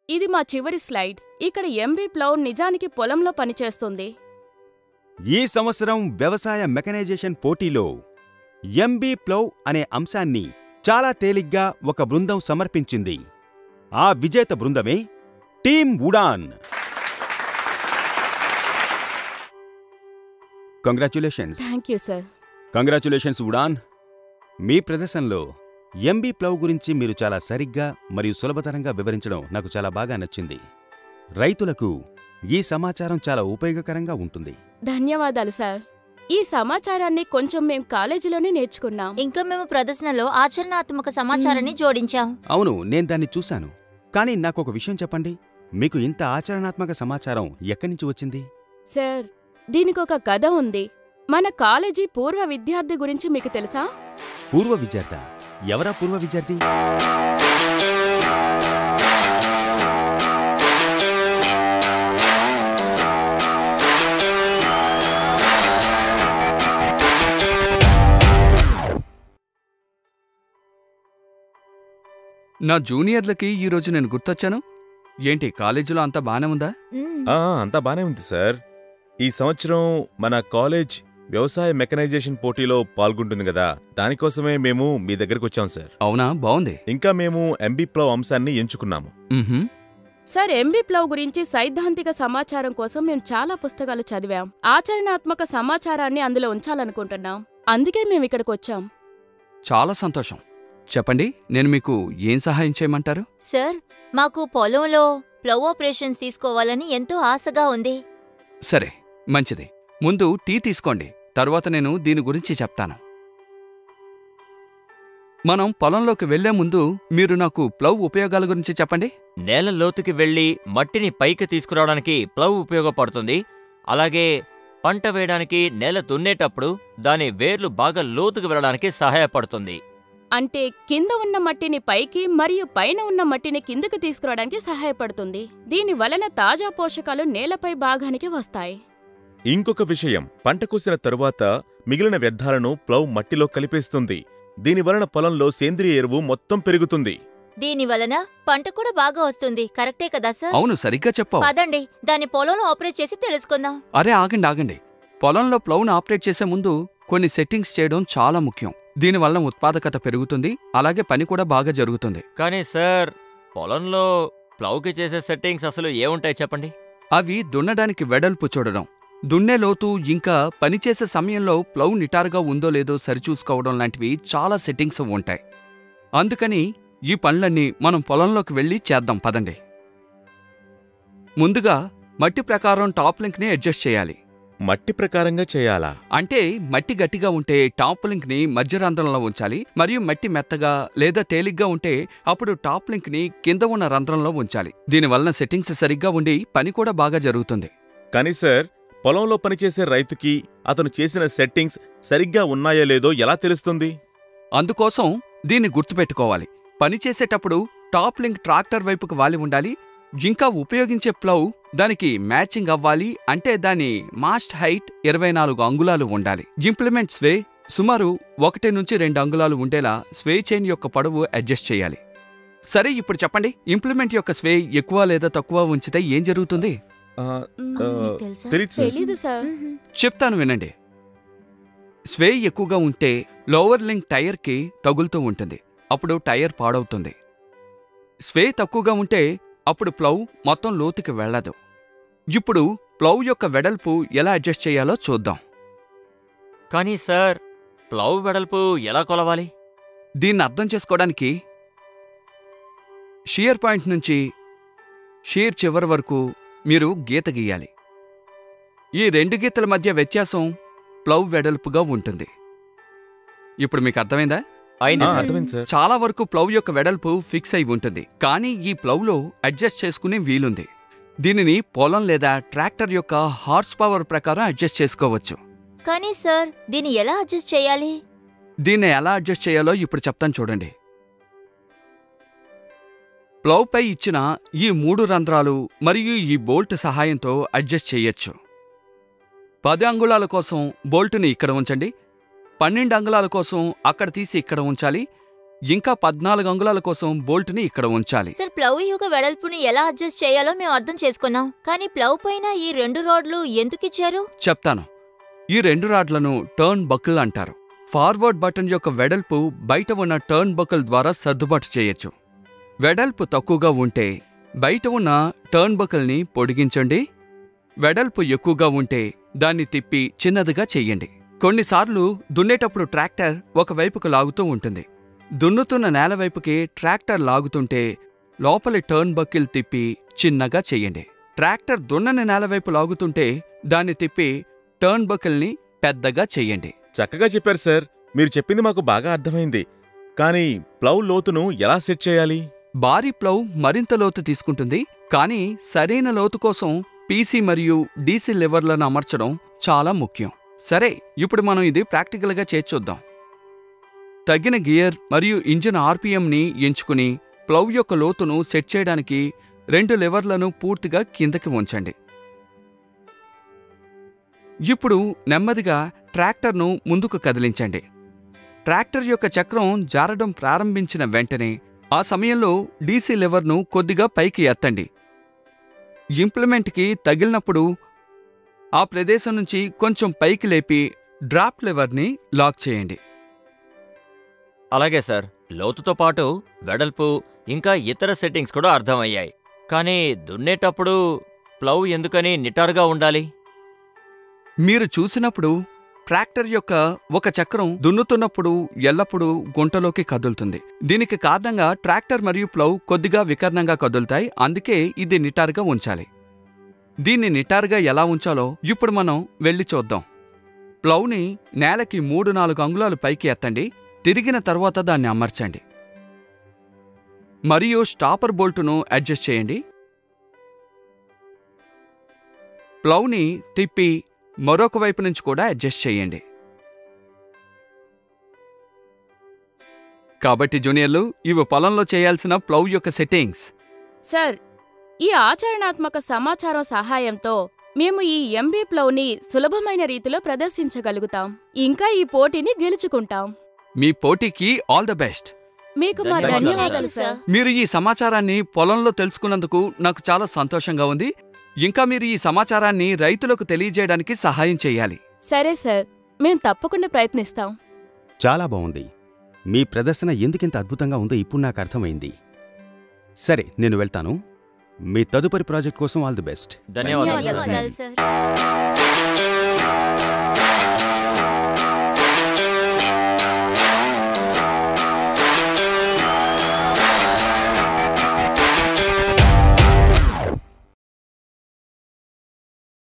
ఇది మా చివరి స్లైడ్ ఇక్కడ ఎంబీ ప్లౌ నిజానికి పొలంలో పనిచేస్తుంది ఈ సంవత్సరం వ్యవసాయ మెకనైజేషన్ పోటీలో ఎంబీ ప్లౌ అనే అంశాన్ని చాలా తేలిగ్గా ఒక బృందం సమర్పించింది ఆ విజేత బృందమే team Udaan congratulations thank you sir congratulations Udaan మీ ప్రదర్శనలో ఎంబీ ప్లవ్ గురించి మీరు చాలా సరిగ్గా మరియు సులభతరంగా వివరించడం నాకు చాలా బాగా నచ్చింది రైతులకు ఈ సమాచారం చాలా ఉపయోగకరంగా ఉంటుంది ధన్యవాదాలు సార్ ఈ సమాచారాన్ని కొంచెం మేం కాలేజీలోనే నేర్చుకున్నాం ఇంకా మేము ప్రదర్శనలో ఆచరణాత్మక సమాచారాన్ని జోడించాం అవును నేను దాన్ని చూశాను కానీ నాకు ఒక విషయం చెప్పండి మీకు ఇంత ఆచరణాత్మక సమాచారం ఎక్కడి నుంచి వచ్చింది సార్ దీనికొక కథ ఉంది మన కాలేజీ పూర్వ విద్యార్థి గురించి మీకు తెలుసా పూర్వ విద్యార్థి ఎవరా పూర్వ విద్యార్థి నా జూనియర్లకి ఈరోజు నేను గుర్తొచ్చాను ఏంటి కాలేజీలో అంతా బానే ఉందా మ్మ్. ఆ, అంతా బానే ఉంది సార్ ఈ సంవత్సరం మన కాలేజ్ వ్యవసాయ మెకనైజేషన్ పోటీలో పాల్గొంటుంది కదా దానికోసమే మేము మీ దగ్గరకు వచ్చాం సార్ అవునా బావుంది ఇంకా మేము ఎంబీ ప్లవ్ అంశాన్ని ఎంచుకున్నాము మ్హూ. సార్ ఎంబీ ప్లవ్ గురించి సైద్ధాంతిక సమాచారం కోసం మేము చాలా పుస్తకాలు చదివాం ఆచరణాత్మక సమాచారాన్ని అందులో ఉంచాలనుకుంటున్నాం అందుకే మేము ఇక్కడికి వచ్చాం చాలా సంతోషం చెప్పండి నేను మీకు ఏం సహాయం చేయమంటారు సార్ మాకు పొలంలో ప్లవ్ ఆపరేషన్స్ తీసుకోవాలని ఎంతో ఆశగా ఉంది సరే మంచిది ముందు టీ తీసుకోండి తరువాత నేను దీని గురించి చెప్తాను మనం పొలంలోకి వెళ్లే ముందు మీరు నాకు ప్లవ్ ఉపయోగాల గురించి చెప్పండి నేల లోతుకి వెళ్లి మట్టిని పైకి తీసుకురావడానికి ప్లవ్ ఉపయోగపడుతుంది అలాగే పంట వేయడానికి నేల దున్నేటప్పుడు దాని వేర్లు బాగా లోతుకు వెళ్ళడానికి సహాయపడుతుంది అంటే కింద ఉన్న మట్టిని పైకి మరియు పైన ఉన్న మట్టిని కిందకి తీసుకురావడానికి సహాయపడుతుంది దీని వలన తాజా పోషకాలు నేలపై భాగానికి వస్తాయి ఇంకొక విషయం పంట కోసిన తరువాత మిగిలిన వ్యర్థాలను ప్లవ్ మట్టిలో కలిపేస్తుంది దీనివలన పొలంలో సేంద్రియ ఎరువు మొత్తం పెరుగుతుంది దీని వలన పంట కూడా బాగా వస్తుంది కరెక్టే కదా సార్ అవును సరిగ్గా చెప్పావు పదండి దాని పొలంలో ఆపరేట్ చేసి తెలుసుకుందాం అరే ఆగండి ఆగండి పొలంలో ప్లౌను ఆపరేట్ చేసే ముందు కొన్ని సెట్టింగ్స్ చేయడం చాలా ముఖ్యం దీనివల్ల ఉత్పాదకత పెరుగుతుంది అలాగే పని కూడా బాగా జరుగుతుంది కానీ సార్ పొలంలో ప్లవ్కి చేసే సెట్టింగ్స్ అసలు ఏముంటాయి చెప్పండి అవి దున్నడానికి వెడల్పు చూడడం దున్నే లోతు ఇంకా పనిచేసే సమయంలో ప్లౌ నిటారుగా ఉందో లేదో సరిచూసుకోవడం లాంటివి చాలా సెట్టింగ్స్ ఉంటాయి అందుకని ఈ పనులన్నీ మనం పొలంలోకి వెళ్ళి చేద్దాం పదండి ముందుగా మట్టి ప్రకారం టాప్ లింక్ని అడ్జస్ట్ చేయాలి మట్టి ప్రకారంగా చేయాలా అంటే మట్టి గట్టిగా ఉంటే టాప్ లింక్ని మధ్య రంధ్రంలో ఉంచాలి మరియు మట్టి మెత్తగా లేదా తేలిగ్గా ఉంటే అప్పుడు టాప్ లింక్ని కింద ఉన్న రంధ్రంలో ఉంచాలి దీనివలన సెట్టింగ్స్ సరిగ్గా ఉండి పని కూడా బాగా జరుగుతుంది కానీ సార్ పొలంలో పనిచేసే రైతుకి అతను చేసిన సెట్టింగ్స్ సరిగ్గా ఉన్నాయో లేదో ఎలా తెలుస్తుంది అందుకోసం దీన్ని గుర్తుపెట్టుకోవాలి పని చేసేటప్పుడు టాప్ లింక్ ట్రాక్టర్ వైపుకు వాలి ఉండాలి ఇంకా ఉపయోగించే ప్లౌ దానికి మ్యాచింగ్ అవ్వాలి అంటే దాని మాస్ట్ హైట్ ఇరవై నాలుగు అంగుళాలు ఉండాలి ఇంప్లిమెంట్ స్వే సుమారు ఒకటి నుంచి రెండు అంగుళాలు ఉండేలా స్వే చైన్ యొక్క పొడవు అడ్జస్ట్ చేయాలి సరే ఇప్పుడు చెప్పండి ఇంప్లిమెంట్ యొక్క స్వే ఎక్కువ లేదా తక్కువ ఉంచితే ఏం జరుగుతుంది ఆ, మ్మ్. ఆ, మీకు తెలుసా? తెలీదు సార్. తెలీదు సార్ మ్మ్. చెప్తాను వినండి స్వే ఎక్కువగా ఉంటే లోవర్ లింక్ టైర్కి తగులుతూ ఉంటుంది అప్పుడు టైర్ పాడవుతుంది స్వే తక్కువగా ఉంటే అప్పుడు ప్లౌ మొత్తం లోతుకి వెళ్ళదు ఇప్పుడు ప్లౌ యొక్క వెడల్పు ఎలా అడ్జస్ట్ చేయాలో చూద్దాం కానీ సార్ ప్లవ్ వెడల్పు ఎలా కొలవాలి దీన్ని అర్థం చేసుకోవడానికి షియర్ పాయింట్ నుంచి షియర్ చివరి వరకు మీరు గీత గీయాలి ఈ రెండు గీతల మధ్య వ్యత్యాసం ప్లవ్ వెడల్పుగా ఉంటుంది ఇప్పుడు మీకు అర్థమైందా అయింది ఆ, సార్ అర్థమైంది సార్ చాలా వరకు ప్లవ్ యొక్క వెడల్పు ఫిక్స్ అయి ఉంటుంది కానీ ఈ ప్లవ్లో అడ్జస్ట్ చేసుకునే వీలుంది దీనిని పొలం లేదా ట్రాక్టర్ యొక్క హార్స్ పవర్ ప్రకారం అడ్జస్ట్ చేసుకోవచ్చు కానీ సార్ దీన్ని ఎలా అడ్జస్ట్ చేయాలి దీన్ని ఎలా అడ్జస్ట్ చేయాలో ఇప్పుడు చెప్తాను చూడండి ప్లౌపై ఇచ్చిన ఈ మూడు రంధ్రాలు మరియు ఈ బోల్ట్ సహాయంతో అడ్జస్ట్ చేయొచ్చు పది అంగుళాల కోసం బోల్టుని ఇక్కడ ఉంచండి పన్నెండు అంగుళాల కోసం అక్కడ తీసి ఇక్కడ ఉంచాలి ఇంకా పద్నాలుగు అంగుళాల కోసం బోల్ట్ని ఇక్కడ ఉంచాలి సార్ ప్లవ్ యొక్క వెడల్పుని ఎలా అడ్జస్ట్ చేయాలో మేము అర్థం చేసుకున్నాం కానీ ప్లవ్ పైన ఈ రెండు రాడ్లు ఎందుకు ఇచ్చారు చెప్తాను ఈ రెండు రాడ్లను టర్న్ బకిల్ అంటారు ఫార్వర్డ్ బటన్ యొక్క వెడల్పు బయట ఉన్న టర్న్ బకిల్ ద్వారా సర్దుబాటు చేయొచ్చు వెడల్పు తక్కువగా ఉంటే బయట ఉన్న టర్న్ బకిల్ని పొడిగించండి వెడల్పు ఎక్కువగా ఉంటే దాన్ని తిప్పి చిన్నదిగా చెయ్యండి కొన్నిసార్లు దున్నేటప్పుడు ట్రాక్టర్ ఒకవైపుకు లాగుతూ ఉంటుంది దున్నుతున్న నేల వైపుకి ట్రాక్టర్ లాగుతుంటే లోపలి టర్న్ బకిల్ తిప్పి చిన్నగా చెయ్యండి ట్రాక్టర్ దున్నని నేల వైపు లాగుతుంటే దాన్ని తిప్పి టర్న్ బకిల్ని పెద్దగా చెయ్యండి చక్కగా చెప్పారు సార్ మీరు చెప్పింది మాకు బాగా అర్థమైంది కానీ ప్లవ్ లోతును ఎలా సెట్ చేయాలి భారీ ప్లవ్ మరింత లోతు తీసుకుంటుంది కానీ సరైన లోతు కోసం పీసీ మరియు డీసీ లివర్లను అమర్చడం చాలా ముఖ్యం సరే ఇప్పుడు మనం ఇది ప్రాక్టికల్గా చేర్చొద్దాం తగిన గియర్ మరియు ఇంజిన్ ఆర్పిఎంని ఎంచుకుని ప్లవ్ యొక్క లోతును సెట్ చేయడానికి రెండు లివర్లను పూర్తిగా కిందకి ఉంచండి ఇప్పుడు నెమ్మదిగా ట్రాక్టర్ను ముందుకు కదిలించండి ట్రాక్టర్ యొక్క చక్రం జారడం ప్రారంభించిన వెంటనే ఆ సమయంలో డీసీ లివర్ను కొద్దిగా పైకి ఎత్తండి ఇంప్లిమెంట్కి తగిలినప్పుడు ఆ ప్రదేశం నుంచి కొంచెం పైకి లేపి డ్రాప్ లివర్ని లాక్ చేయండి అలాగే సార్ లోతుతో పాటు వెడల్పు ఇంకా ఇతర సెట్టింగ్స్ కూడా అర్థమయ్యాయి కానీ దున్నేటప్పుడు ప్లవ్ ఎందుకని నిటారుగా ఉండాలి మీరు చూసినప్పుడు ట్రాక్టర్ యొక్క ఒక చక్రం దున్నుతున్నప్పుడు ఎల్లప్పుడూ గుంటలోకి కదులుతుంది దీనికి కారణంగా ట్రాక్టర్ మరియు ప్లవ్ కొద్దిగా వికర్ణంగా కదులుతాయి అందుకే ఇది నిటారుగా ఉంచాలి దీన్ని నిటారుగా ఎలా ఉంచాలో ఇప్పుడు మనం వెళ్ళి చూద్దాం ప్లవ్ని నేలకి మూడు నాలుగు అంగుళాలు పైకి ఎత్తండి తిరిగిన తర్వాత దాన్ని అమర్చండి మరియు స్టాపర్ బోల్టును అడ్జస్ట్ చేయండి ప్లవ్ని తిప్పి మరొక వైపు నుంచి కూడా అడ్జస్ట్ చేయండి కాబట్టి జూనియర్లు ఇవి పొలంలో చేయాల్సిన ప్లవ్ యొక్క సెట్టింగ్స్ సార్ ఈ ఆచరణాత్మక సమాచారం సహాయంతో మేము ఈ ఎంబీ ప్లవ్ని సులభమైన రీతిలో ప్రదర్శించగలుగుతాం ఇంకా ఈ పోటీని గెలుచుకుంటాం మీ పోటీకి ఆల్ ద బెస్ట్ మీకు మా ధన్యవాదాలు, ధన్యవాదాలు సార్. సార్ మీరు ఈ సమాచారాన్ని పొలంలో తెలుసుకున్నందుకు నాకు చాలా సంతోషంగా ఉంది ఇంకా మీరు ఈ సమాచారాన్ని రైతులకు తెలియజేయడానికి సహాయం చేయాలి సరే సార్ మేం తప్పకుండా ప్రయత్నిస్తాం చాలా బావుంది మీ ప్రదర్శన ఎందుకింత అద్భుతంగా ఉందో ఇప్పుడు నాకు అర్థమైంది సరే నేను వెళ్తాను మీ తదుపరి ప్రాజెక్ట్ కోసం ఆల్ ది బెస్ట్ ధన్యవాదాలు ధన్యవాదాలు, సార్ ధన్యవాదాలు సార్